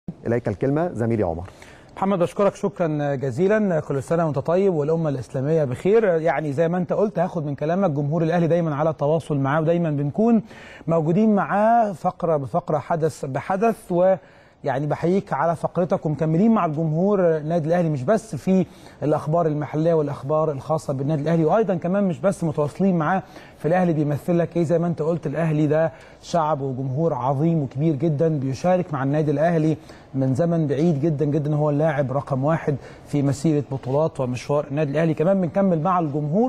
اليك الكلمه زميلي عمر محمد بشكرك شكرا جزيلا كل سنه وانت طيب والامه الاسلاميه بخير يعني زي ما انت قلت هاخد من كلامك جمهور الاهلي دايما على تواصل معاه ودايما بنكون موجودين معاه فقره بفقره حدث بحدث و يعني بحييك على فقرتك ومكملين مع الجمهور النادي الاهلي مش بس في الاخبار المحليه والاخبار الخاصه بالنادي الاهلي وايضا كمان مش بس متواصلين معاه في الاهلي بيمثل لك ايه زي ما انت قلت الاهلي ده شعب وجمهور عظيم وكبير جدا بيشارك مع النادي الاهلي من زمن بعيد جدا جدا هو اللاعب رقم واحد في مسيره بطولات ومشوار النادي الاهلي كمان بنكمل مع الجمهور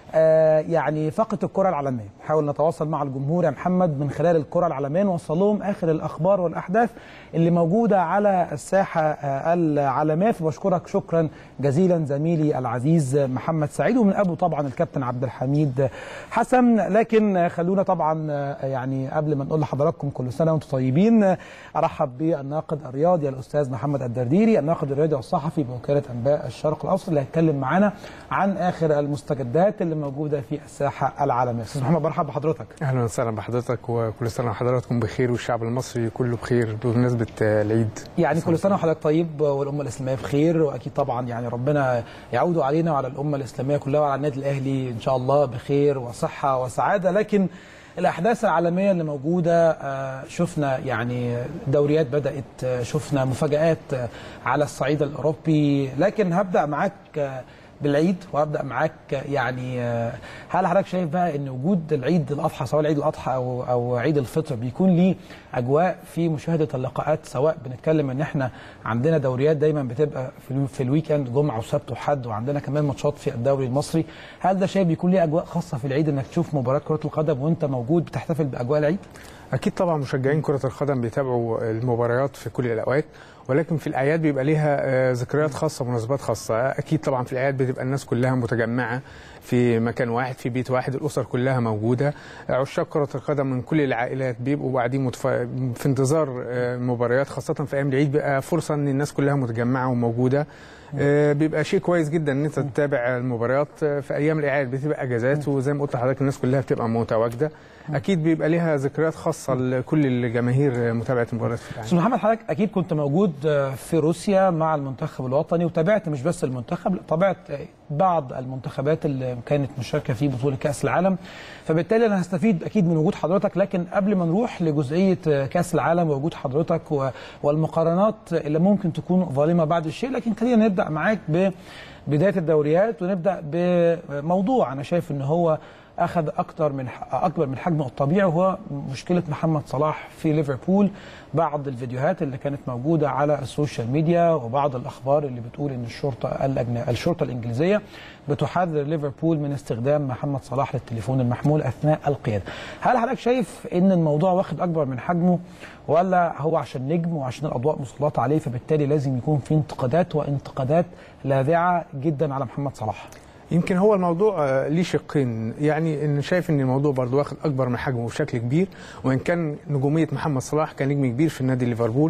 آه يعني فقره الكره العالميه نحاول نتواصل مع الجمهور يا محمد من خلال الكره العالميه نوصل لهم اخر الاخبار والاحداث اللي موجوده على الساحه آه العالميه فبشكرك شكرا جزيلا زميلي العزيز محمد سعيد ومن ابو طبعا الكابتن عبد الحميد حسن لكن خلونا طبعا يعني قبل ما نقول لحضراتكم كل سنه وانتم طيبين ارحب بالناقد الرياضي الاستاذ محمد الدرديري الناقد الرياضي والصحفي بوكاله انباء الشرق الاوسط اللي هيتكلم معانا عن اخر المستجدات اللي موجوده في الساحه العالميه استاذ محمد مرحبا بحضرتك اهلا وسهلا بحضرتك وكل سنه وحضراتكم بخير والشعب المصري كله بخير بمناسبه العيد يعني كل سنه وحضرتك طيب والامه الاسلاميه بخير واكيد طبعا يعني ربنا يعود علينا وعلى الامه الاسلاميه كلها وعلى النادي الاهلي ان شاء الله بخير وصحه وسعاده لكن الاحداث العالميه اللي موجوده شفنا يعني دوريات بدات شفنا مفاجات على الصعيد الاوروبي لكن هبدا معاك بالعيد وابدا معاك يعني هل حضرتك شايف بقى ان وجود العيد الاضحى سواء العيد الاضحى او او عيد الفطر بيكون ليه اجواء في مشاهده اللقاءات سواء بنتكلم ان احنا عندنا دوريات دايما بتبقى في, في الويكند جمعه وسبت وحد وعندنا كمان ماتشات في الدوري المصري هل ده شايف بيكون ليه اجواء خاصه في العيد انك تشوف مباراه كره القدم وانت موجود بتحتفل باجواء العيد؟ اكيد طبعا مشجعين كره القدم بيتابعوا المباريات في كل الاوقات ولكن في الاعياد بيبقى ليها ذكريات خاصه ومناسبات خاصه اكيد طبعا في الاعياد بتبقى الناس كلها متجمعه في مكان واحد في بيت واحد الاسر كلها موجوده عشاق كره القدم من كل العائلات بيبقوا قاعدين متف... في انتظار مباريات خاصه في ايام العيد بيبقى فرصه ان الناس كلها متجمعه وموجوده بيبقى شيء كويس جدا ان انت تتابع المباريات في ايام الاعياد بتبقى اجازات وزي ما قلت لحضرتك الناس كلها بتبقى متواجده اكيد بيبقى ليها ذكريات خاصه لكل الجماهير متابعه المباريات في العالم. محمد حضرتك اكيد كنت موجود في روسيا مع المنتخب الوطني وتابعت مش بس المنتخب تابعت بعض المنتخبات اللي كانت مشاركه في بطوله كاس العالم فبالتالي انا هستفيد اكيد من وجود حضرتك لكن قبل ما نروح لجزئيه كاس العالم ووجود حضرتك والمقارنات اللي ممكن تكون ظالمه بعد الشيء لكن خلينا نبدا معاك ببدايه الدوريات ونبدا بموضوع انا شايف ان هو اخذ اكثر من اكبر من حجمه الطبيعي وهو مشكله محمد صلاح في ليفربول بعض الفيديوهات اللي كانت موجوده على السوشيال ميديا وبعض الاخبار اللي بتقول ان الشرطه الشرطه الانجليزيه بتحذر ليفربول من استخدام محمد صلاح للتليفون المحمول اثناء القياده. هل حضرتك شايف ان الموضوع واخد اكبر من حجمه ولا هو عشان نجم وعشان الاضواء مسلطه عليه فبالتالي لازم يكون في انتقادات وانتقادات لاذعه جدا على محمد صلاح؟ يمكن هو الموضوع ليه شقين يعني ان شايف ان الموضوع برضه واخد اكبر من حجمه بشكل كبير وان كان نجوميه محمد صلاح كنجم كبير في النادي ليفربول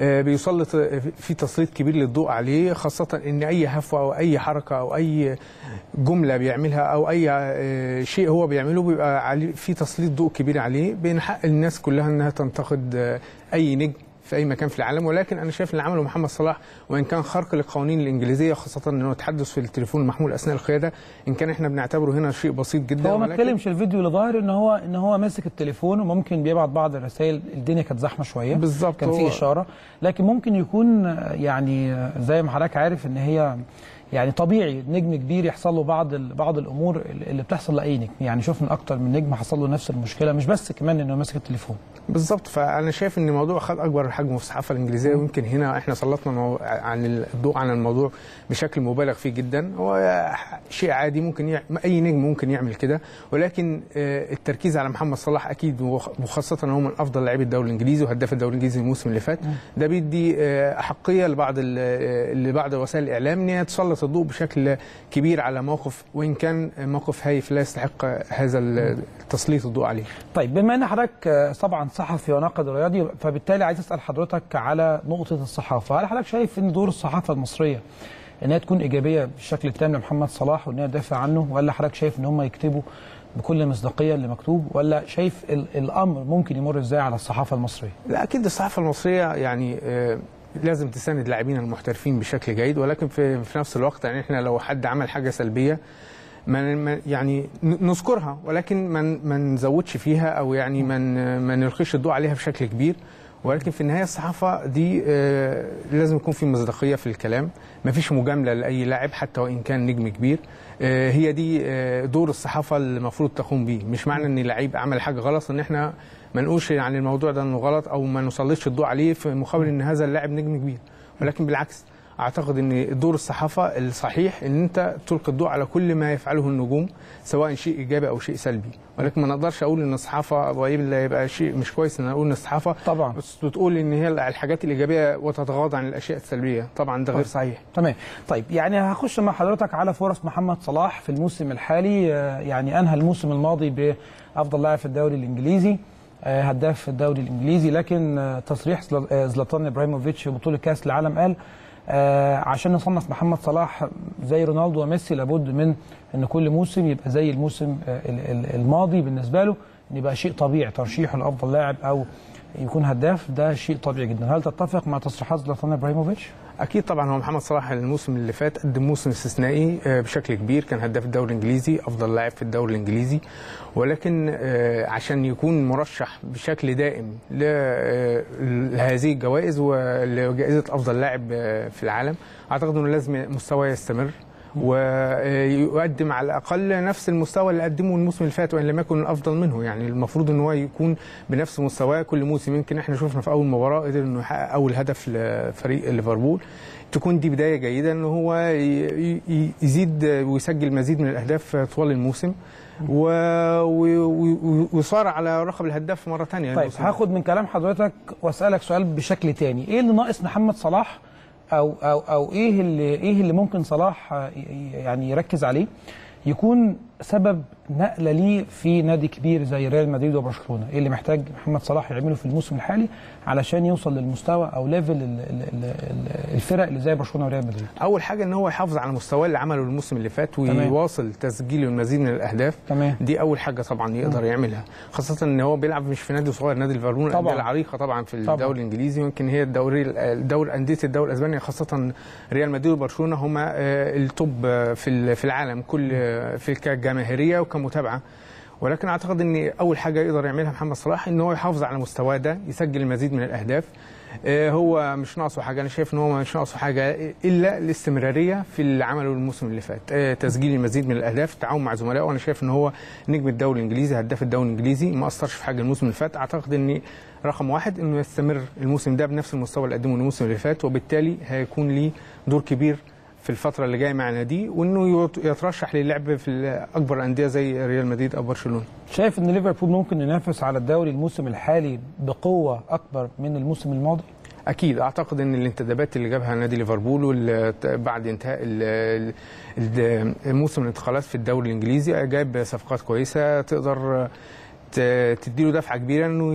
بيسلط في تسليط كبير للضوء عليه خاصه ان اي هفوه او اي حركه او اي جمله بيعملها او اي شيء هو بيعمله بيبقى عليه في تسليط ضوء كبير عليه بين حق الناس كلها انها تنتقد اي نجم في اي مكان في العالم ولكن انا شايف اللي عمله محمد صلاح وان كان خرق للقوانين الانجليزيه خاصه انه تحدث في التليفون المحمول اثناء القياده ان كان احنا بنعتبره هنا شيء بسيط جدا هو ما اتكلمش الفيديو اللي ظاهر ان هو ان هو ماسك التليفون وممكن بيبعت بعض الرسائل الدنيا كانت زحمه شويه بالظبط كان في اشاره لكن ممكن يكون يعني زي ما حضرتك عارف ان هي يعني طبيعي نجم كبير يحصل له بعض بعض الامور اللي بتحصل لاي نجم يعني شفنا اكتر من نجم حصل له نفس المشكله مش بس كمان انه ماسك التليفون بالظبط فانا شايف ان الموضوع خد اكبر حجمه في الصحافه الانجليزيه ويمكن هنا احنا سلطنا عن الضوء عن الموضوع بشكل مبالغ فيه جدا هو شيء عادي ممكن يع... اي نجم ممكن يعمل كده ولكن التركيز على محمد صلاح اكيد وخاصه ان هو من افضل لاعبي الدوري الانجليزي وهداف الدوري الانجليزي الموسم اللي فات ده بيدي احقيه لبعض لبعض وسائل الاعلام ان هي تسلط الضوء بشكل كبير على موقف وان كان موقف هايف لا يستحق هذا التسليط الضوء عليه. طيب بما ان حضرتك طبعا صحفي وناقد رياضي فبالتالي عايز اسال حضرتك على نقطه الصحافه، هل حضرتك شايف ان دور الصحافه المصريه انها تكون ايجابيه بالشكل التام لمحمد صلاح وانها تدافع عنه ولا حضرتك شايف ان هم يكتبوا بكل مصداقيه اللي مكتوب ولا شايف الامر ممكن يمر ازاي على الصحافه المصريه؟ لا اكيد الصحافه المصريه يعني لازم تساند لاعبين المحترفين بشكل جيد ولكن في, في نفس الوقت يعني احنا لو حد عمل حاجه سلبيه ما ما- يعني ن- نذكرها ولكن ما ن- ما نزودش فيها او يعني ما ن- ما نلقيش الضوء عليها بشكل كبير ولكن في النهايه الصحافه دي آه، لازم يكون في مصداقيه في الكلام ما فيش مجامله لاي لاعب حتى وان كان نجم كبير آه، هي دي آه، دور الصحافه اللي المفروض تقوم بيه مش معنى ان لعيب عمل حاجه غلط ان احنا ما نقولش عن الموضوع ده انه غلط او ما نسلطش الضوء عليه في مقابل ان هذا اللاعب نجم كبير ولكن بالعكس اعتقد ان دور الصحافه الصحيح ان انت تلقي الضوء على كل ما يفعله النجوم سواء شيء ايجابي او شيء سلبي ولكن ما نقدرش اقول ان الصحافه والا يبقى شيء مش كويس ان اقول ان الصحافه طبعا بس بتقول ان هي الحاجات الايجابيه وتتغاضى عن الاشياء السلبيه طبعا ده غير صحيح تمام طيب يعني هخش مع حضرتك على فرص محمد صلاح في الموسم الحالي آه، يعني انهى الموسم الماضي بافضل لاعب في الدوري الانجليزي آه، هداف الدوري الانجليزي لكن آه، تصريح زل- آه، زلاتان ابراهيموفيتش في بطوله كاس العالم قال آه، عشان نصنف محمد صلاح زي رونالدو وميسي لابد من ان كل موسم يبقى زي الموسم آه، ال- ال- الماضي بالنسبه له ان يبقى شيء طبيعي ترشيحه لافضل لاعب او يكون هداف ده شيء طبيعي جدا هل تتفق مع تصريحات زلاتان ابراهيموفيتش اكيد طبعا هو محمد صلاح الموسم اللي فات قدم موسم استثنائي آه، بشكل كبير كان هداف الدوري الانجليزي افضل لاعب في الدوري الانجليزي ولكن آه، عشان يكون مرشح بشكل دائم ل- آه، لهذه الجوائز ولجائزه افضل لاعب آه، في العالم اعتقد انه لازم مستواه يستمر ويقدم على الاقل نفس المستوى اللي قدمه الموسم اللي فات وان لم يكن افضل منه يعني المفروض ان هو يكون بنفس مستواه كل موسم يمكن احنا شفنا في اول مباراه قدر انه يحقق اول هدف لفريق ليفربول تكون دي بدايه جيده ان هو ي- ي- يزيد ويسجل مزيد من الاهداف طوال الموسم و- و- و- ويصارع على رقم الهداف مره ثانيه طيب هاخد من كلام حضرتك واسالك سؤال بشكل تاني ايه اللي ناقص محمد صلاح او او او ايه اللي ايه اللي ممكن صلاح آه، ي- يعني يركز عليه يكون سبب نقله ليه في نادي كبير زي ريال مدريد وبرشلونه ايه اللي محتاج محمد صلاح يعمله في الموسم الحالي علشان يوصل للمستوى او ليفل ال- ال- ال- ال- الفرق اللي زي برشلونه وريال مدريد اول حاجه ان هو يحافظ على المستوى اللي عمله الموسم اللي فات تمام. ويواصل تسجيل المزيد من الاهداف تمام دي اول حاجه طبعا يقدر يعملها خاصه ان هو بيلعب مش في نادي صغير نادي ليفربول طبعاً. الانديه العريقه طبعا في طبعاً. الدوري الانجليزي ويمكن هي الدوري الدوري انديه الدوري الاسباني خاصه ريال مدريد وبرشلونه هما آه، التوب آه، في ال- في العالم كل آه، في كجماهيريه وكمتابعه ولكن اعتقد ان اول حاجه يقدر يعملها محمد صلاح ان هو يحافظ على مستواه ده يسجل المزيد من الاهداف آه، هو مش ناقصه حاجه انا شايف ان هو مش ناقصه حاجه الا الاستمراريه في اللي عمله الموسم اللي فات آه، تسجيل المزيد من الاهداف التعاون مع زملائه وانا شايف ان هو نجم الدوري الانجليزي هداف الدوري الانجليزي ما اثرش في حاجه الموسم اللي فات اعتقد ان رقم واحد انه يستمر الموسم ده بنفس المستوى اللي قدمه الموسم اللي فات وبالتالي هيكون ليه دور كبير في الفترة اللي جاية مع ناديه وانه يت- يترشح للعب في اكبر الاندية زي ريال مدريد او برشلونة. شايف ان ليفربول ممكن ينافس على الدوري الموسم الحالي بقوه اكبر من الموسم الماضي اكيد اعتقد ان الانتدابات اللي جابها نادي ليفربول وال- بعد انتهاء ال- ال- الموسم الانتقالات في الدوري الانجليزي جاب صفقات كويسه تقدر ت- تديله دفعه كبيره انه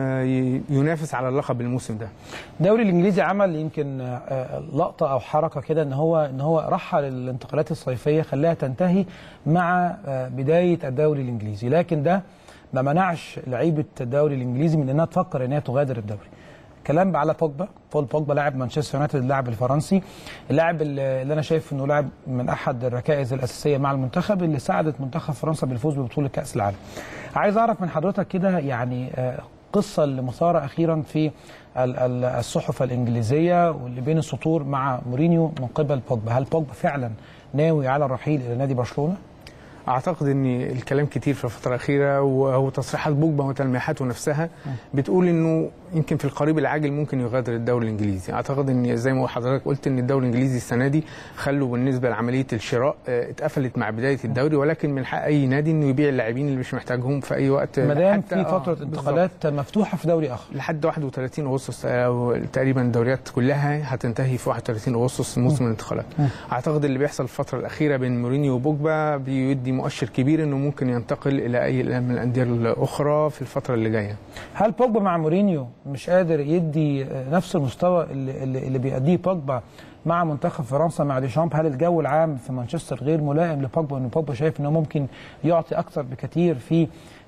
ي- ينافس على اللقب الموسم ده الدوري الانجليزي عمل يمكن آه، لقطه او حركه كده ان هو ان هو رحل الانتقالات الصيفيه خلاها تنتهي مع آه، بدايه الدوري الانجليزي لكن ده ما منعش لعيبه الدوري الانجليزي من انها تفكر انها تغادر الدوري كلام على بوجبا بول بوجبا لاعب مانشستر يونايتد اللاعب الفرنسي اللاعب اللي اللي انا شايف انه لاعب من احد الركائز الاساسيه مع المنتخب اللي ساعدت منتخب فرنسا بالفوز ببطوله كاس العالم عايز اعرف من حضرتك كده يعني آه، قصه اللي مثاره اخيرا في ال- ال- الصحف الانجليزيه واللي بين السطور مع مورينيو من قبل بوجبا هل بوجبا فعلا ناوي على الرحيل الى نادي برشلونه اعتقد ان الكلام كتير في الفتره الاخيره وهو تصريحات بوجبا وتلميحاته نفسها بتقول انه يمكن في القريب العاجل ممكن يغادر الدوري الانجليزي اعتقد ان زي ما حضرتك قلت ان الدوري الانجليزي السنه دي خلوا بالنسبه لعمليه الشراء آه، اتقفلت مع بدايه الدوري ولكن من حق اي نادي انه يبيع اللاعبين اللي مش محتاجهم في اي وقت ما دام حتى- في آه، فتره بالظبط. انتقالات مفتوحه في دوري اخر لحد 31 اغسطس أو تقريبا الدوريات كلها هتنتهي في 31 اغسطس موسم الانتقالات اعتقد اللي بيحصل الفتره الاخيره بين مورينيو وبوجبا بيدي مؤشر كبير انه ممكن ينتقل الى اي من الانديه الاخرى في الفتره اللي جايه هل بوجبا مع مورينيو مش قادر يدي آه، نفس المستوى اللي, اللي اللي بيأديه بوجبا مع منتخب فرنسا مع ديشامب هل الجو العام في مانشستر غير ملائم لبوجبا ان بوجبا شايف انه ممكن يعطي اكثر بكثير في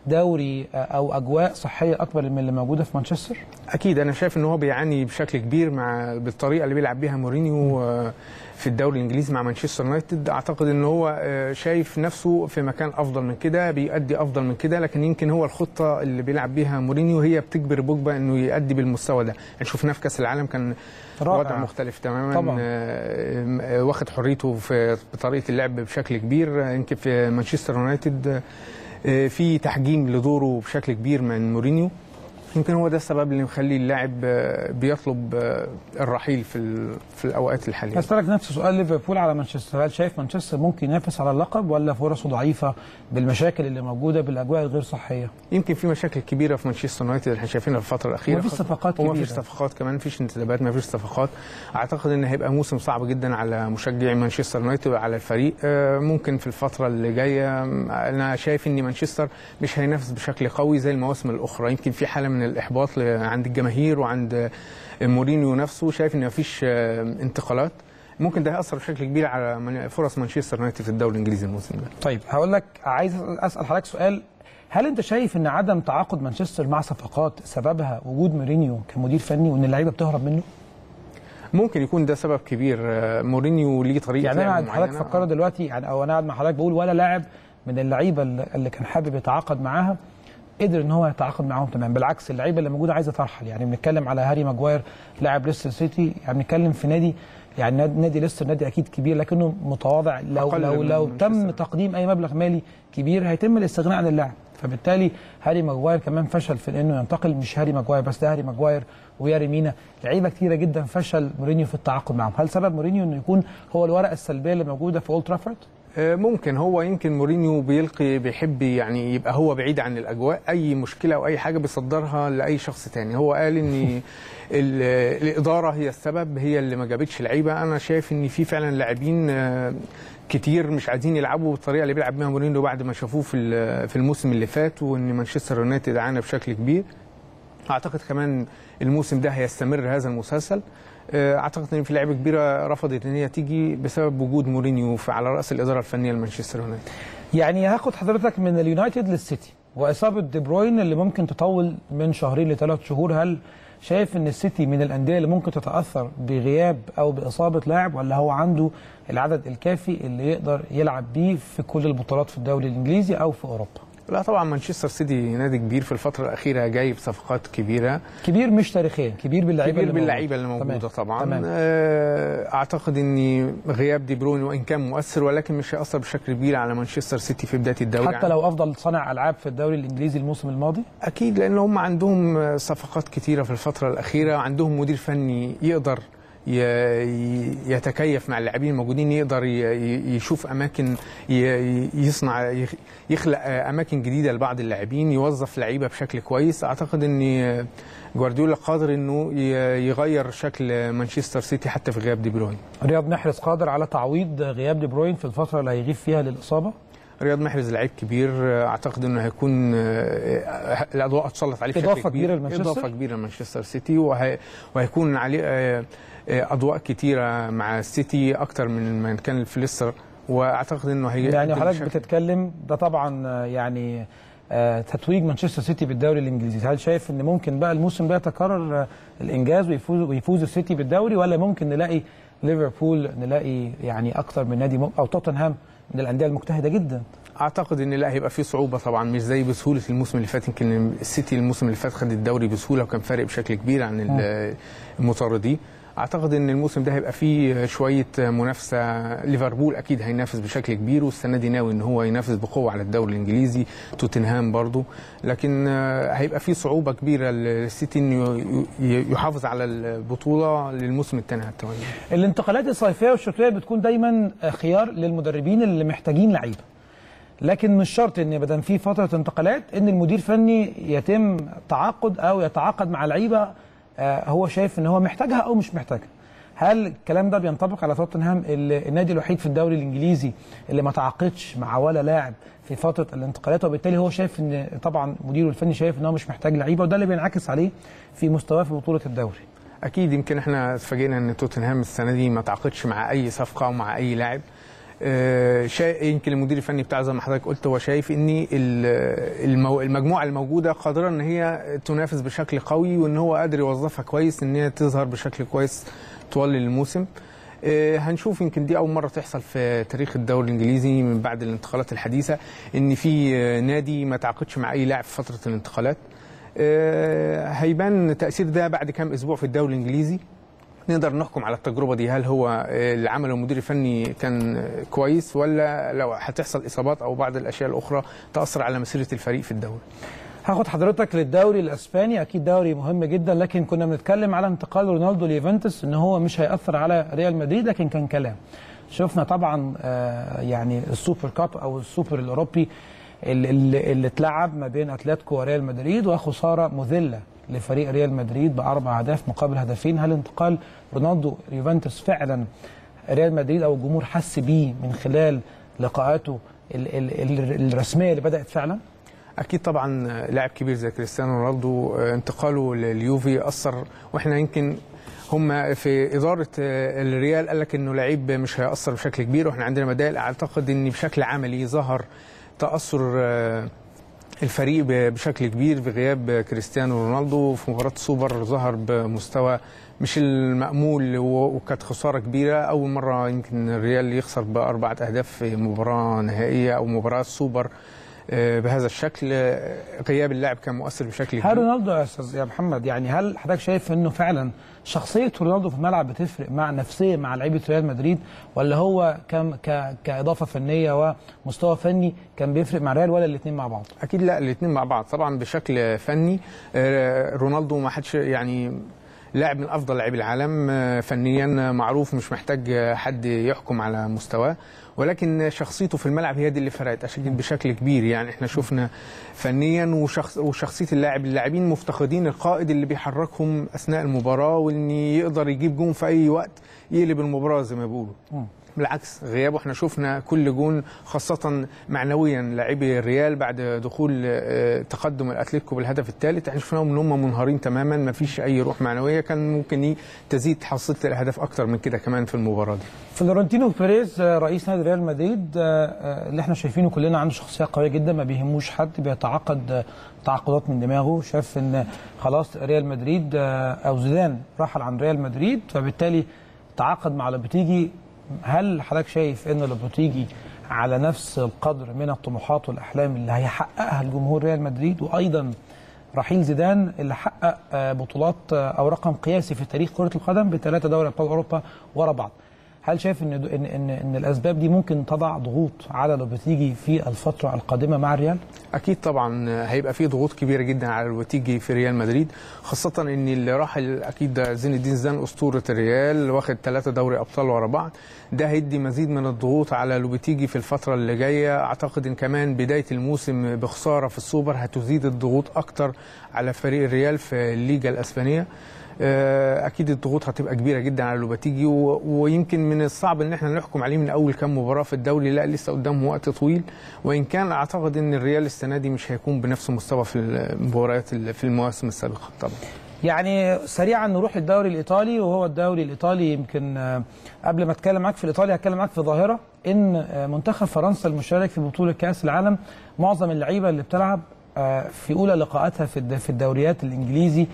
دوري آه، او اجواء صحيه اكبر من اللي موجوده في مانشستر اكيد انا شايف ان هو بيعاني بشكل كبير مع بالطريقه اللي بيلعب بيها مورينيو آه، في الدوري الانجليزي مع مانشستر يونايتد اعتقد ان هو آه، شايف نفسه في مكان افضل من كده بيأدي افضل من كده لكن يمكن هو الخطه اللي بيلعب بيها مورينيو هي بتجبر بوجبا انه يأدي بالمستوى ده يعني شفناه في كاس العالم كان رائع. وضع مختلف تماما طبعاً. آه، آه، واخد حريته في بطريقه اللعب بشكل كبير آه، يمكن في مانشستر يونايتد آه، في تحجيم لدوره بشكل كبير من مورينيو يمكن هو ده السبب اللي مخلي اللاعب آه، بيطلب آه، الرحيل في ال- في الاوقات الحاليه هسألك نفس سؤال ليفربول على مانشستر هل شايف مانشستر ممكن ينافس على اللقب ولا فرصه ضعيفه بالمشاكل اللي موجوده بالاجواء الغير صحيه يمكن في مشاكل كبيره في مانشستر يونايتد احنا شايفينها في الفتره الاخيره ومفيش صفقات وما فيش كبيرة. صفقات كمان مفيش انتدابات ما فيش صفقات اعتقد ان هيبقى موسم صعب جدا على مشجعي مانشستر يونايتد وعلى الفريق آه، ممكن في الفتره اللي جايه آم، انا شايف ان مانشستر مش هينافس بشكل قوي زي المواسم الاخرى يمكن في حاله من الاحباط ل- عند الجماهير وعند آه، مورينيو نفسه شايف ان مفيش آه، انتقالات ممكن ده هيأثر بشكل كبير على من- فرص مانشستر يونايتد في الدوري الانجليزي الموسم ده طيب هقول لك عايز اسال حضرتك سؤال هل انت شايف ان عدم تعاقد مانشستر مع صفقات سببها وجود مورينيو كمدير فني وان اللعيبه بتهرب منه؟ ممكن يكون ده سبب كبير آه، مورينيو ليه طريقه يعني انا لعب قاعد حضرتك معينة. فكرت دلوقتي يعني او انا قاعد مع حضرتك بقول ولا لاعب من اللعيبه اللي اللي كان حابب يتعاقد معاها قدر ان هو يتعاقد معاهم تمام بالعكس اللعيبه اللي موجوده عايزه ترحل يعني بنتكلم على هاري ماجواير لاعب ليستر سيتي يعني بنتكلم في نادي يعني نادي- نادي ليستر نادي اكيد كبير لكنه متواضع لو أقل لو من لو مانشستر. تم تقديم اي مبلغ مالي كبير هيتم الاستغناء عن اللاعب فبالتالي هاري ماجواير كمان فشل في انه ينتقل مش هاري ماجواير بس ده هاري ماجواير وياري مينا لعيبه كتيره جدا فشل مورينيو في التعاقد معهم هل سبب مورينيو انه يكون هو الورقه السلبيه اللي موجوده في اولد ترافورد آه، ممكن هو يمكن مورينيو بيلقي بيحب يعني يبقى هو بعيد عن الاجواء اي مشكله او اي حاجه بيصدرها لاي شخص تاني هو قال ان ال- الاداره هي السبب هي اللي ما جابتش لعيبه انا شايف ان في فعلا لاعبين آه، كتير مش عايزين يلعبوا بالطريقه اللي بيلعب بيها مورينيو بعد ما شافوه في ال- في الموسم اللي فات وان مانشستر يونايتد عانى بشكل كبير اعتقد كمان الموسم ده هيستمر هذا المسلسل آه، اعتقد ان في لعيبه كبيره رفضت ان هي تيجي بسبب وجود مورينيو في- على راس الاداره الفنيه لمانشستر يونايتد يعني هاخد حضرتك من اليونايتد للسيتي واصابه دي بروين اللي ممكن تطول من شهرين لثلاث شهور هل شايف ان السيتي من الانديه اللي ممكن تتاثر بغياب او باصابه لاعب ولا هو عنده العدد الكافي اللي يقدر يلعب بيه في كل البطولات في الدوري الانجليزي او في اوروبا لا طبعا مانشستر سيتي نادي كبير في الفتره الاخيره جاي بصفقات كبيره كبير مش تاريخيا كبير باللعيبه كبير اللي باللعيبه اللي موجودة. موجوده تمام. طبعا تمام. آه، اعتقد ان غياب دي بروين وان كان مؤثر ولكن مش هياثر بشكل كبير على مانشستر سيتي في بدايه الدوري حتى لو افضل صانع العاب في الدوري الانجليزي الموسم الماضي اكيد لان هم عندهم صفقات كتيره في الفتره الاخيره عندهم مدير فني يقدر ي- ي- يتكيف مع اللاعبين الموجودين يقدر ي- ي- يشوف اماكن ي- يصنع يخ- يخلق اماكن جديده لبعض اللاعبين يوظف لعيبه بشكل كويس اعتقد ان جوارديولا قادر انه ي- يغير شكل مانشستر سيتي حتى في غياب دي بروين رياض محرز قادر على تعويض غياب دي بروين في الفتره اللي هيغيب فيها للاصابه رياض محرز لعيب كبير اعتقد انه هيكون آه، الاضواء اتسلط عليه بشكل إضافة كبير كبيرة لمانشستر؟ اضافه كبيره لمانشستر سيتي وهي وهيكون عليه آه، آه، اضواء كتيره مع السيتي اكتر من ما كان في ليستر واعتقد انه هي يعني حضرتك بتتكلم ده طبعا آه، يعني آه، تتويج مانشستر سيتي بالدوري الانجليزي هل شايف ان ممكن بقى الموسم ده يتكرر آه، الانجاز ويفوز ويفوز السيتي بالدوري ولا ممكن نلاقي ليفربول نلاقي يعني اكتر من نادي م- او توتنهام من الانديه المجتهده جدا اعتقد ان لا هيبقى في صعوبه طبعا مش زي بسهوله الموسم اللي فات يمكن السيتي الموسم اللي فات خد الدوري بسهوله وكان فارق بشكل كبير عن ال- المطاردين اعتقد ان الموسم ده هيبقى فيه شويه منافسه ليفربول اكيد هينافس بشكل كبير والسنه دي ناوي ان هو ينافس بقوه على الدوري الانجليزي توتنهام برضو لكن آه، هيبقى فيه صعوبه كبيره للسيتي انه ي- ي- يحافظ على البطوله للموسم الثاني على التوالي الانتقالات الصيفيه والشتويه بتكون دايما خيار للمدربين اللي محتاجين لعيبه لكن مش شرط ان بدل في فتره انتقالات ان المدير الفني يتم تعاقد او يتعاقد مع لعيبه آه، هو شايف ان هو محتاجها او مش محتاجها هل الكلام ده بينطبق على توتنهام ال- النادي الوحيد في الدوري الانجليزي اللي ما تعاقدش مع ولا لاعب في فتره الانتقالات وبالتالي هو شايف ان طبعا مديره الفني شايف ان هو مش محتاج لعيبه وده اللي بينعكس عليه في مستواه في بطوله الدوري اكيد يمكن احنا اتفاجئنا ان توتنهام السنه دي ما تعاقدش مع اي صفقه او مع اي لاعب آه، شا... يمكن المدير الفني بتاع زي ما حضرتك قلت هو شايف ان ال- المو... المجموعه الموجوده قادره ان هي تنافس بشكل قوي وان هو قادر يوظفها كويس ان هي تظهر بشكل كويس طوال الموسم آه، هنشوف يمكن دي اول مره تحصل في تاريخ الدوري الانجليزي من بعد الانتقالات الحديثه ان في آه، نادي ما تعاقدش مع اي لاعب في فتره الانتقالات آه، هيبان تاثير ده بعد كام اسبوع في الدوري الانجليزي نقدر نحكم على التجربه دي هل هو آه، اللي عمله المدير الفني كان آه، كويس ولا لو هتحصل اصابات او بعض الاشياء الاخرى تاثر على مسيره الفريق في الدوري هاخد حضرتك للدوري الاسباني اكيد دوري مهم جدا لكن كنا بنتكلم على انتقال رونالدو ليوفنتوس ان هو مش هياثر على ريال مدريد لكن كان كلام شفنا طبعا آه، يعني السوبر كاب او السوبر الاوروبي اللي, اللي اللي اتلعب ما بين اتلتيكو وريال مدريد وخساره مذله لفريق ريال مدريد باربع اهداف مقابل هدفين هل انتقال رونالدو ليوفنتوس فعلا ريال مدريد او الجمهور حس بيه من خلال لقاءاته ال- ال- ال- الرسميه اللي بدات فعلا اكيد طبعا لاعب كبير زي كريستيانو رونالدو آه، انتقاله لليوفي اثر واحنا يمكن هم في اداره آه، الريال قال لك انه لعيب مش هياثر بشكل كبير واحنا عندنا بدائل اعتقد ان بشكل عملي ظهر تاثر آه، الفريق ب- بشكل كبير بغياب كريستيانو رونالدو في مباراه السوبر ظهر بمستوى مش المأمول و- وكانت خسارة كبيرة أول مرة يمكن الريال يخسر بأربعة أهداف في مباراة نهائية أو مباراة سوبر آه، بهذا الشكل آه، غياب اللاعب كان مؤثر بشكل هل كبير رونالدو يا استاذ يا محمد يعني هل حضرتك شايف انه فعلا شخصيه رونالدو في الملعب بتفرق مع نفسيه مع لعيبه ريال مدريد ولا هو كم ك كاضافه فنيه ومستوى فني كان بيفرق مع ريال ولا الاثنين مع بعض؟ اكيد لا الاثنين مع بعض طبعا بشكل فني آه، رونالدو ما حدش يعني لاعب من افضل لاعبي العالم آه، فنيا معروف مش محتاج آه، حد يحكم على مستواه ولكن شخصيته في الملعب هي دي اللي فرقت أكيد بشكل كبير يعني احنا شفنا فنيا وشخص وشخصيه اللاعب اللاعبين مفتقدين القائد اللي بيحركهم اثناء المباراه وان يقدر يجيب جون في اي وقت يقلب المباراه زي ما بيقولوا بالعكس غيابه احنا شفنا كل جون خاصة معنويا لاعبي الريال بعد دخول آه، تقدم الاتليتيكو بالهدف الثالث احنا شفناهم ان هم منهارين تماما ما فيش اي روح معنوية كان ممكن ي- تزيد حصيلة الاهداف اكتر من كده كمان في المباراة دي فلورنتينو بيريز آه، رئيس نادي ريال مدريد آه، آه، اللي احنا شايفينه كلنا عنده شخصيه قويه جدا ما بيهموش حد بيتعاقد آه، تعاقدات من دماغه شاف ان خلاص ريال مدريد آه، او زيدان رحل عن ريال مدريد فبالتالي تعاقد مع لوبيتيجي هل حضرتك شايف ان لوبيتيجي على نفس القدر من الطموحات والاحلام اللي هيحققها الجمهور ريال مدريد وايضا رحيل زيدان اللي حقق آه، بطولات آه، او رقم قياسي في تاريخ كره القدم بثلاثه دوري ابطال اوروبا ورا بعض هل شايف ان ان ان, إن الاسباب دي ممكن تضع ضغوط على لوبيتيجي في الفتره القادمه مع الريال؟ اكيد طبعا هيبقى فيه ضغوط كبيره جدا على الوتيجي في ريال مدريد خاصه ان اللي راح اكيد ده زين الدين زيدان اسطوره الريال واخد ثلاثه دوري ابطال ورا بعض ده هيدي مزيد من الضغوط على لوبيتيجي في الفتره اللي جايه اعتقد ان كمان بدايه الموسم بخساره في السوبر هتزيد الضغوط اكتر على فريق الريال في الليجا الاسبانيه آه، اكيد الضغوط هتبقى كبيره جدا على لوباتيجي و- ويمكن من الصعب ان احنا نحكم عليه من اول كام مباراه في الدوري لا لسه قدامه وقت طويل وان كان اعتقد ان الريال السنه دي مش هيكون بنفس المستوى في المباريات ال- في المواسم السابقه طبعا يعني سريعا نروح للدوري الايطالي وهو الدوري الايطالي يمكن آه، قبل ما اتكلم معاك في الايطالي هتكلم معاك في ظاهره ان آه، منتخب فرنسا المشارك في بطوله كاس العالم معظم اللعيبه اللي بتلعب آه، في اولى لقاءاتها في الد- في الدوريات الانجليزي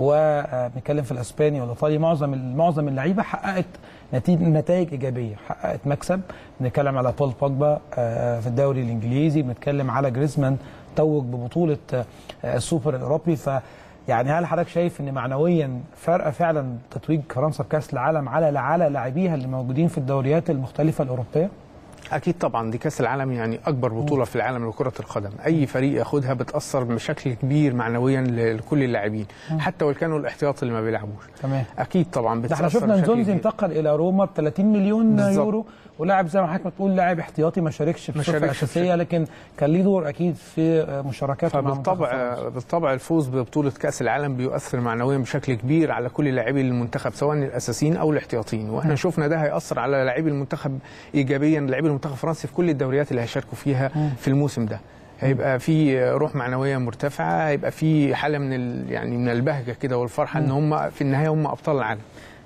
وبنتكلم في الاسباني والايطالي معظم معظم اللعيبه حققت نتيجه نتائج ايجابيه حققت مكسب بنتكلم على بول بوجبا آه، في الدوري الانجليزي بنتكلم على جريزمان توج ببطوله آه، السوبر الاوروبي ف يعني هل حضرتك شايف ان معنويا فرق فعلا تتويج فرنسا بكاس العالم على على لاعبيها اللي موجودين في الدوريات المختلفه الاوروبيه؟ اكيد طبعا دي كاس العالم يعني اكبر بطوله في العالم لكره القدم اي فريق ياخدها بتاثر بشكل كبير معنويا لكل اللاعبين حتى ولو كانوا الاحتياط اللي ما بيلعبوش تمام اكيد طبعا ده بتاثر احنا شفنا بشكل نزونزي كبير. انتقل الى روما ب 30 مليون بالظبط. يورو ولاعب زي ما حضرتك بتقول لاعب احتياطي ما شاركش في ما الصفه شاركش في الاساسيه لكن كان ليه دور اكيد في مشاركاته مع منتخب فبالطبع فرنسا. بالطبع الفوز ببطوله كاس العالم بيؤثر معنويا بشكل كبير على كل لاعبي المنتخب سواء الاساسيين او الاحتياطيين واحنا شفنا ده هياثر على لاعبي المنتخب ايجابيا لاعبي المنتخب الفرنسي في كل الدوريات اللي هيشاركوا فيها في الموسم ده هيبقى في روح معنويه مرتفعه هيبقى في حاله من ال يعني من البهجه كده والفرحه ان هم في النهايه هم ابطال العالم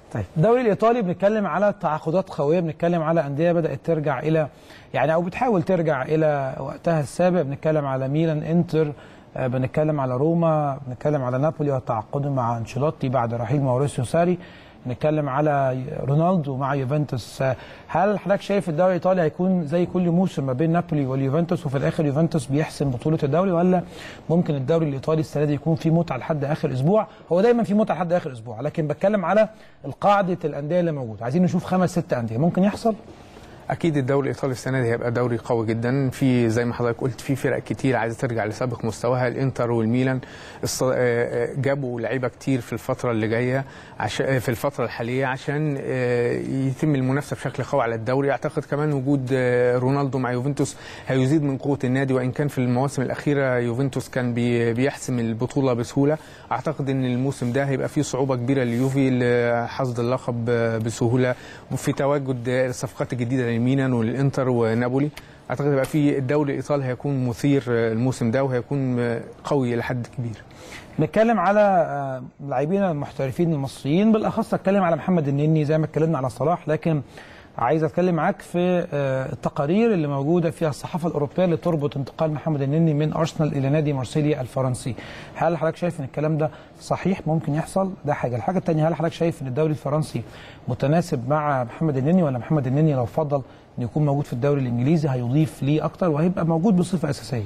طيب الدوري الايطالي بنتكلم على تعاقدات قويه بنتكلم على انديه بدات ترجع الى يعني او بتحاول ترجع الى وقتها السابق بنتكلم على ميلان انتر آه، بنتكلم على روما بنتكلم على نابولي والتعاقد مع انشيلوتي بعد رحيل ماوريسيو ساري نتكلم على رونالدو مع يوفنتوس آه، هل حضرتك شايف الدوري الايطالي هيكون زي كل موسم ما بين نابولي واليوفنتوس وفي الاخر يوفنتوس بيحسم بطوله الدوري ولا ممكن الدوري الايطالي السنه دي يكون فيه متعه لحد اخر اسبوع هو دايما في متعه لحد اخر اسبوع لكن بتكلم على القاعده الانديه اللي موجوده عايزين نشوف خمس ست انديه ممكن يحصل اكيد الدوري الايطالي السنه دي هيبقى دوري قوي جدا في زي ما حضرتك قلت في فرق كتير عايزه ترجع لسابق مستواها الانتر والميلان الص- آه، آه، جابوا لعيبه كتير في الفتره اللي جايه عشان في الفتره الحاليه عشان آه، يتم المنافسه بشكل قوي على الدوري اعتقد كمان وجود آه، رونالدو مع يوفنتوس هيزيد من قوه النادي وان كان في المواسم الاخيره يوفنتوس كان بي- بيحسم البطوله بسهوله اعتقد ان الموسم ده هيبقى فيه صعوبه كبيره ليوفي لحصد اللقب آه، بسهوله وفي تواجد آه، الصفقات الجديده لميلان وللانتر ونابولي اعتقد هيبقى في الدوري الايطالي هيكون مثير آه، الموسم ده وهيكون آه، قوي لحد كبير نتكلم على آه، لاعبين المحترفين المصريين بالاخص اتكلم على محمد النني زي ما اتكلمنا على صلاح لكن عايز اتكلم معاك في آه، التقارير اللي موجوده فيها الصحافه الاوروبيه اللي تربط انتقال محمد النني من ارسنال الى نادي مارسيليا الفرنسي هل حضرتك شايف ان الكلام ده صحيح ممكن يحصل ده حاجه الحاجه الثانيه هل حضرتك شايف ان الدوري الفرنسي متناسب مع محمد النني ولا محمد النني لو فضل انه يكون موجود في الدوري الانجليزي هيضيف ليه اكتر وهيبقى موجود بصفه اساسيه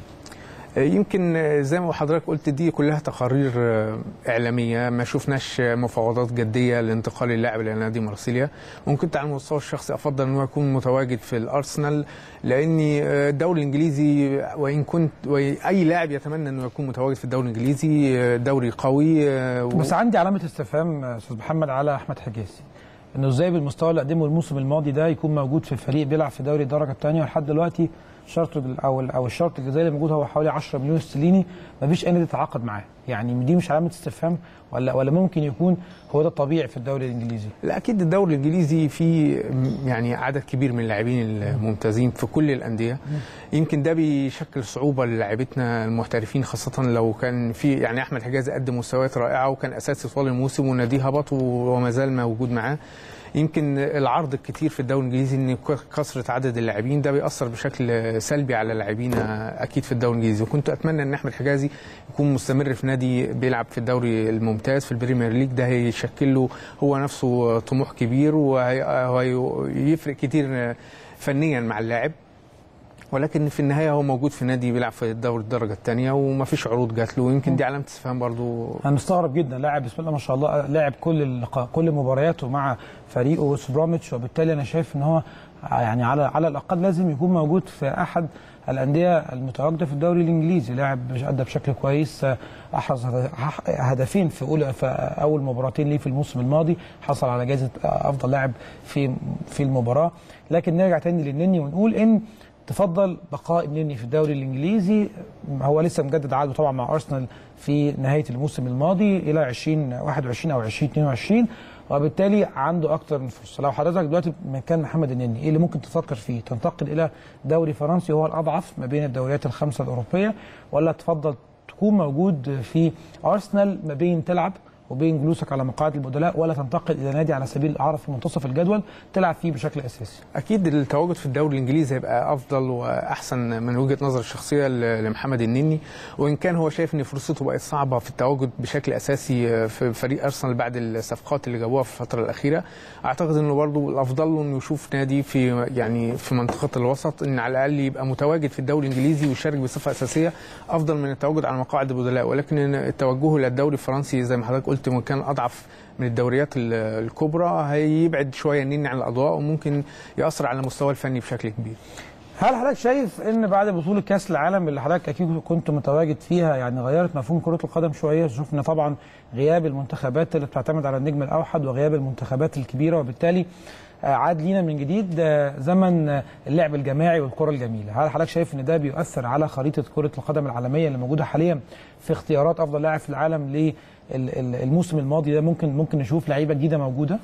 يمكن زي ما حضرتك قلت دي كلها تقارير اعلاميه ما شفناش مفاوضات جديه لانتقال اللاعب الى نادي مارسيليا ممكن على المستوى الشخصي افضل ان هو يكون متواجد في الارسنال لاني الدوري الانجليزي وان كنت اي لاعب يتمنى انه يكون متواجد في الدوري الانجليزي دوري قوي بس عندي علامه استفهام استاذ محمد على احمد حجازي انه ازاي بالمستوى اللي قدمه الموسم الماضي ده يكون موجود في فريق بيلعب في دوري الدرجه الثانيه ولحد دلوقتي شرط او او الشرط الجزائي اللي موجود هو حوالي 10 مليون استرليني مفيش اي نادي يتعاقد معاه يعني دي مش علامه استفهام ولا ولا ممكن يكون هو ده الطبيعي في الدوري الانجليزي لا اكيد الدوري الانجليزي فيه يعني عدد كبير من اللاعبين الممتازين في كل الانديه يمكن ده بيشكل صعوبه للاعيبتنا المحترفين خاصه لو كان في يعني احمد حجازي قدم مستويات رائعه وكان اساسي طوال الموسم وناديه هبط وما زال موجود معاه يمكن العرض الكتير في الدوري الانجليزي ان كثره عدد اللاعبين ده بيأثر بشكل سلبي على اللاعبين اكيد في الدوري الانجليزي وكنت اتمنى ان احمد حجازي يكون مستمر في نادي بيلعب في الدوري الممتاز في البريمير ليج ده هيشكل له هو نفسه طموح كبير وهيفرق كتير فنيا مع اللاعب ولكن في النهايه هو موجود في نادي بيلعب في الدوري الدرجه الثانيه وما فيش عروض جات له ويمكن دي علامه استفهام برضو انا مستغرب جدا لاعب بسم الله ما شاء الله لاعب كل اللقاء كل مبارياته مع فريقه وست بروميتش وبالتالي انا شايف ان هو يعني على على الاقل لازم يكون موجود في احد الانديه المتواجده في الدوري الانجليزي لاعب ادى بشكل كويس احرز هدفين في اولى في اول مباراتين ليه في الموسم الماضي حصل على جائزه افضل لاعب في في المباراه لكن نرجع تاني للنني ونقول ان تفضل بقاء النني في الدوري الانجليزي هو لسه مجدد عقده طبعا مع ارسنال في نهايه الموسم الماضي الى 2021 او 2022 وبالتالي عنده اكتر من فرصه لو حضرتك دلوقتي مكان محمد النني ايه اللي ممكن تفكر فيه تنتقل الى دوري فرنسي هو الاضعف ما بين الدوريات الخمسه الاوروبيه ولا تفضل تكون موجود في ارسنال ما بين تلعب وبين جلوسك على مقاعد البدلاء ولا تنتقل الى نادي على سبيل الاعاره في منتصف الجدول تلعب فيه بشكل اساسي. اكيد التواجد في الدوري الانجليزي هيبقى افضل واحسن من وجهه نظر الشخصيه لمحمد النني وان كان هو شايف ان فرصته بقت صعبه في التواجد بشكل اساسي في فريق ارسنال بعد الصفقات اللي جابوها في الفتره الاخيره اعتقد انه برضه الافضل له انه يشوف نادي في يعني في منطقه الوسط ان على الاقل يبقى متواجد في الدوري الانجليزي ويشارك بصفه اساسيه افضل من التواجد على مقاعد البدلاء ولكن التوجه للدوري الفرنسي زي ما حضرتك قلت كان اضعف من الدوريات الكبرى هيبعد شويه النني عن الاضواء وممكن ياثر على المستوى الفني بشكل كبير. هل حضرتك شايف ان بعد بطوله كاس العالم اللي حضرتك اكيد كنت متواجد فيها يعني غيرت مفهوم كره القدم شويه شفنا طبعا غياب المنتخبات اللي بتعتمد على النجم الاوحد وغياب المنتخبات الكبيره وبالتالي عاد لينا من جديد زمن اللعب الجماعي والكره الجميله هل حضرتك شايف ان ده بيؤثر على خريطه كره القدم العالميه اللي موجوده حاليا في اختيارات افضل لاعب في العالم للموسم الماضي ده ممكن ممكن نشوف لعيبه جديده موجوده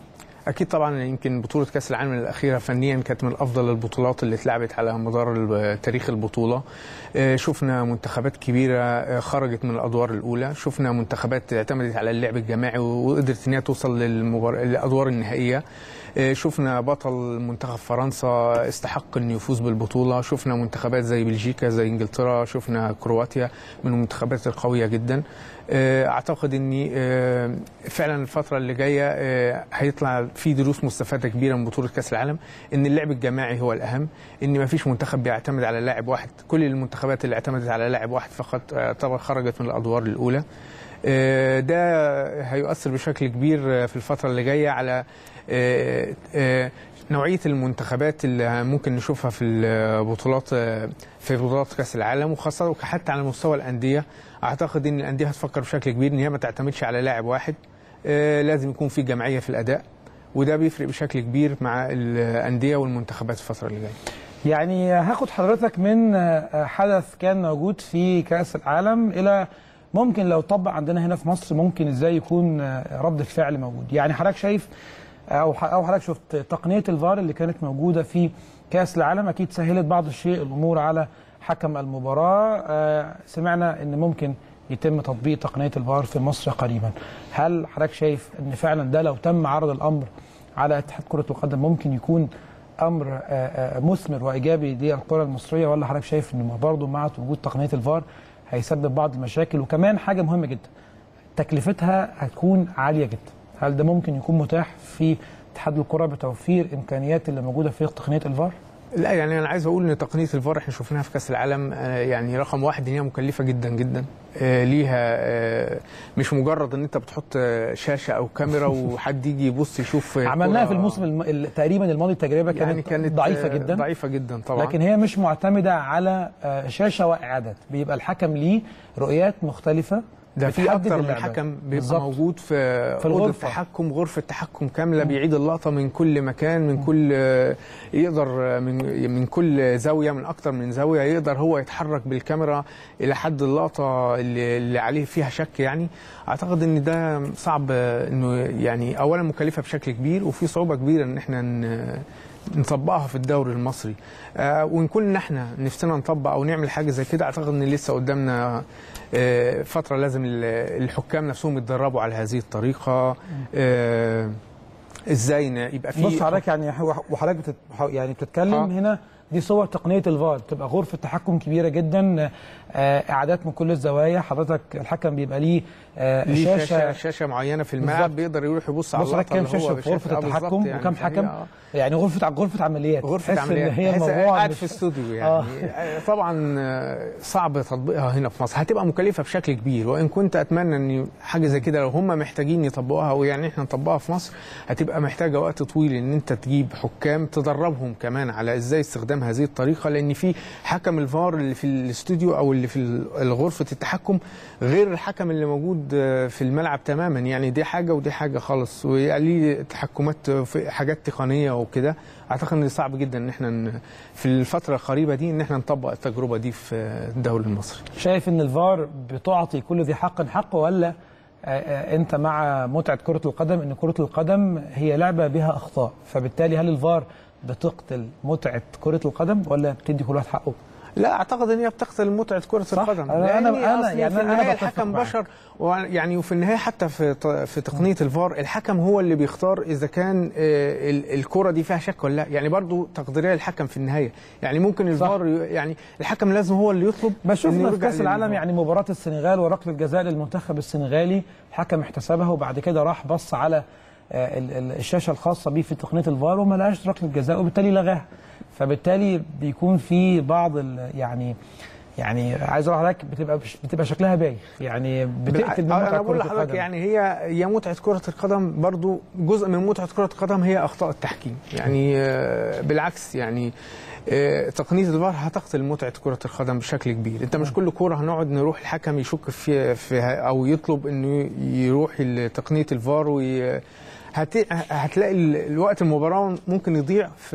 اكيد طبعا يمكن بطوله كاس العالم الاخيره فنيا كانت من افضل البطولات اللي اتلعبت على مدار ال- تاريخ البطوله آه، شفنا منتخبات كبيره آه، خرجت من الادوار الاولى شفنا منتخبات اعتمدت على اللعب الجماعي وقدرت ان هي توصل للمبار... للادوار النهائيه آه، شفنا بطل منتخب فرنسا استحق انه يفوز بالبطوله شفنا منتخبات زي بلجيكا زي انجلترا شفنا كرواتيا من المنتخبات القويه جدا آه، اعتقد ان آه، فعلا الفتره اللي جايه آه، هيطلع في دروس مستفاده كبيره من بطوله كاس العالم ان اللعب الجماعي هو الاهم ان ما فيش منتخب بيعتمد على لاعب واحد كل المنتخبات اللي اعتمدت على لاعب واحد فقط آه، طبعا خرجت من الادوار الاولى آه، ده هيؤثر بشكل كبير آه، في الفتره اللي جايه على آه، آه، نوعيه المنتخبات اللي ممكن نشوفها في البطولات آه، في بطولات كاس العالم وخاصه حتى على مستوى الانديه اعتقد ان الانديه هتفكر بشكل كبير ان هي ما تعتمدش على لاعب واحد آه، لازم يكون في جمعيه في الاداء وده بيفرق بشكل كبير مع الانديه والمنتخبات في الفتره اللي جايه يعني هاخد حضرتك من آه، حدث كان موجود في كأس العالم إلى ممكن لو طبق عندنا هنا في مصر ممكن ازاي يكون آه، رد الفعل موجود يعني حضرتك شايف او ح- او حضرتك شفت تقنيه الفار اللي كانت موجوده في كاس العالم اكيد سهلت بعض الشيء الامور على حكم المباراه آه، سمعنا ان ممكن يتم تطبيق تقنيه الفار في مصر قريبا هل حضرتك شايف ان فعلا ده لو تم عرض الامر على اتحاد كره القدم ممكن يكون امر آه، آه، مثمر وايجابي للكره المصريه ولا حضرتك شايف انه برضه مع وجود تقنيه الفار هيسبب بعض المشاكل وكمان حاجه مهمه جدا تكلفتها هتكون عاليه جدا هل ده ممكن يكون متاح في اتحاد الكره بتوفير امكانيات اللي موجوده في تقنيه الفار لا يعني انا عايز اقول ان تقنيه الفار احنا شفناها في كاس العالم آه، يعني رقم واحد ان هي مكلفه جدا جدا آه، ليها آه، مش مجرد ان انت بتحط آه، شاشه او كاميرا وحد يجي يبص يشوف آه، عملناها كرة. في الموسم الم... ال- تقريبا الماضي التجربه كانت, يعني كانت ضعيفه آه، جدا ضعيفه جدا طبعا لكن هي مش معتمده على آه، شاشه واعادات بيبقى الحكم ليه رؤيات مختلفه ده في بتحدد اكتر من اللعبة. حكم بيبقى بالظبط. موجود في, في أوضة الغرفة. التحكم غرفه تحكم كامله بيعيد اللقطه من كل مكان من كل آه، يقدر آه، من من كل زاويه من اكتر من زاويه يقدر هو يتحرك بالكاميرا الى حد اللقطه اللي, اللي عليه فيها شك يعني اعتقد ان ده صعب آه، انه يعني اولا مكلفه بشكل كبير وفي صعوبه كبيره ان احنا ن- نطبقها في الدوري المصري آه وان كنا احنا نفسنا نطبق او نعمل حاجه زي كده اعتقد ان لسه قدامنا آه فتره لازم ال- الحكام نفسهم يتدربوا على هذه الطريقه آه ازاي ن- يبقى في بص حضرتك يعني وحضرتك بتت... يعني بتتكلم آه. هنا دي صور تقنيه الفار بتبقى غرفه تحكم كبيره جدا آه، اعادات من كل الزوايا حضرتك الحكم بيبقى ليه آه، ليه شاشه شاشه شاشه معينه في الملعب بالظبط. بيقدر يروح يبص على بص حضرتك اللقطه كام اللي هو شاشه في غرفه شايفها. آه، بالظبط التحكم يعني وكم فهي- حكم آه. يعني غرفه ع- غرفه عمليات غرفه تحس إن عمليات هي تحس الموضوع قاعد مش- في استوديو آه. يعني آه. طبعا آه، صعب تطبيقها هنا في مصر هتبقى مكلفه بشكل كبير وان كنت اتمنى ان حاجه زي كده لو هم محتاجين يطبقوها او يعني احنا نطبقها في مصر هتبقى محتاجه وقت طويل ان انت تجيب حكام تدربهم كمان على ازاي استخدام هذه الطريقه لان في حكم الفار اللي في الاستوديو او اللي في غرفه التحكم غير الحكم اللي موجود آه، في الملعب تماما يعني دي حاجه ودي حاجه خالص وليه تحكمات في حاجات تقنيه وكده اعتقد ان صعب جدا ان احنا ن- في الفتره القريبه دي ان احنا نطبق التجربه دي في الدوري المصري شايف ان الفار بتعطي كل ذي حق حقه ولا آه، آه، انت مع متعه كره القدم ان كره القدم هي لعبه بها اخطاء فبالتالي هل الفار بتقتل متعه كره القدم ولا بتدي كل واحد حقه لا اعتقد ان هي بتقتل متعه كره صح. القدم أنا- لأن أنا- أنا- أصل يعني في أنا النهايه بتفق الحكم معاك. بشر ويعني وفي النهايه حتى في ط- في تقنيه الفار الحكم هو اللي بيختار اذا كان آه، ال- الكره دي فيها شك ولا لا يعني برضو تقديريه الحكم في النهايه يعني ممكن الفار ي- يعني الحكم لازم هو اللي يطلب بس إنه شفنا في يرجع كاس العالم للفار. يعني مباراه السنغال وركله الجزاء للمنتخب السنغالي الحكم احتسبها وبعد كده راح بص على آه، ال- ال- الشاشه الخاصه بيه في تقنيه الفار وما لقاش ركله جزاء وبالتالي لغاها فبالتالي بيكون في بعض ال- يعني يعني عايز اقول لحضرتك بتبقى بتبقى شكلها بايخ يعني بتقتل من بالع- متعه انا بقول كره لحضرتك القدم يعني هي هي متعه كره القدم برضو جزء من متعه كره القدم هي اخطاء التحكيم يعني آه، بالعكس يعني آه، تقنيه الفار هتقتل متعه كره القدم بشكل كبير انت مش كل كوره هنقعد نروح الحكم يشك في في او يطلب انه يروح لتقنيه الفار وي هت... هتلاقي ال- الوقت المباراه ممكن يضيع في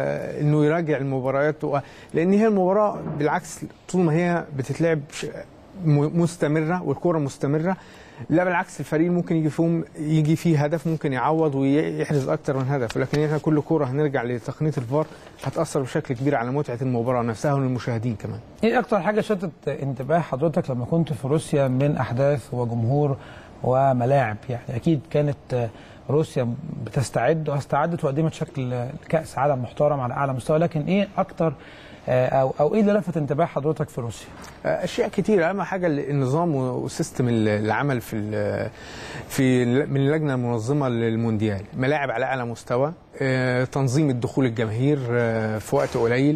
انه يراجع المباريات و... لان هي المباراه بالعكس طول ما هي بتتلعب ش- م- مستمره والكره مستمره لا بالعكس الفريق ممكن يجي فيهم يجي فيه هدف ممكن يعوض ويحرز اكتر من هدف ولكن احنا كل كوره هنرجع لتقنيه الفار هتاثر بشكل كبير على متعه المباراه نفسها وللمشاهدين كمان ايه اكتر حاجه شدت انتباه حضرتك لما كنت في روسيا من احداث وجمهور وملاعب يعني اكيد كانت روسيا بتستعد واستعدت وقدمت شكل كاس عالم محترم على اعلى مستوى لكن ايه اكتر او او ايه اللي لفت انتباه حضرتك في روسيا؟ اشياء كتير اهم حاجه النظام وسيستم العمل في في من اللجنه المنظمه للمونديال ملاعب على اعلى مستوى تنظيم الدخول الجماهير في وقت قليل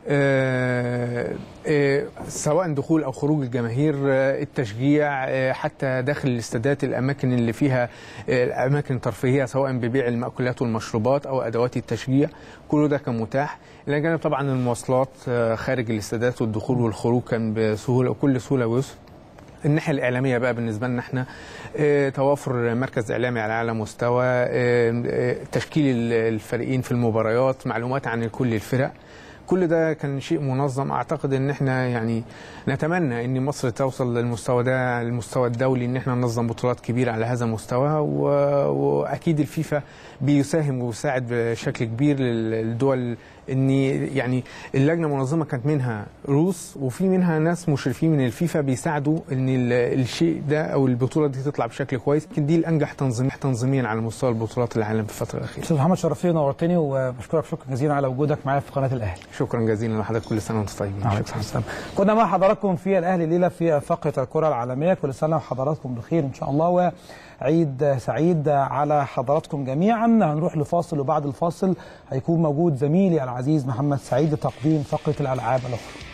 سواء دخول او خروج الجماهير التشجيع حتى داخل الاستادات الاماكن اللي فيها الاماكن الترفيهيه سواء ببيع المأكولات والمشروبات او ادوات التشجيع كل ده كان متاح الى جانب طبعا المواصلات خارج الاستادات والدخول والخروج كان بسهوله وكل سهوله ويسر الناحيه الاعلاميه بقى بالنسبه لنا احنا اه توافر مركز اعلامي على اعلى مستوى اه تشكيل الفريقين في المباريات معلومات عن كل الفرق كل ده كان شيء منظم اعتقد ان احنا يعني نتمنى ان مصر توصل للمستوى ده المستوى الدولي ان احنا ننظم بطولات كبيره على هذا المستوى و... واكيد الفيفا بيساهم ويساعد بشكل كبير للدول ان يعني اللجنه المنظمه كانت منها روس وفي منها ناس مشرفين من الفيفا بيساعدوا ان الشيء ده او البطوله دي تطلع بشكل كويس يمكن دي الانجح تنظيميا تنظيميا على مستوى البطولات العالم في الفتره الاخيره. استاذ محمد شرفتني ونورتني وبشكرك شكرا جزيلا على وجودك معايا في قناه الاهلي. شكرا جزيلا لحضرتك كل سنه وانتم طيبين. شكرا كنا مع حضراتكم في الاهلي ليله في فقره الكره العالميه كل سنه وحضراتكم بخير ان شاء الله و عيد سعيد على حضراتكم جميعا هنروح لفاصل وبعد الفاصل هيكون موجود زميلي العزيز محمد سعيد لتقديم فقره الالعاب الاخرى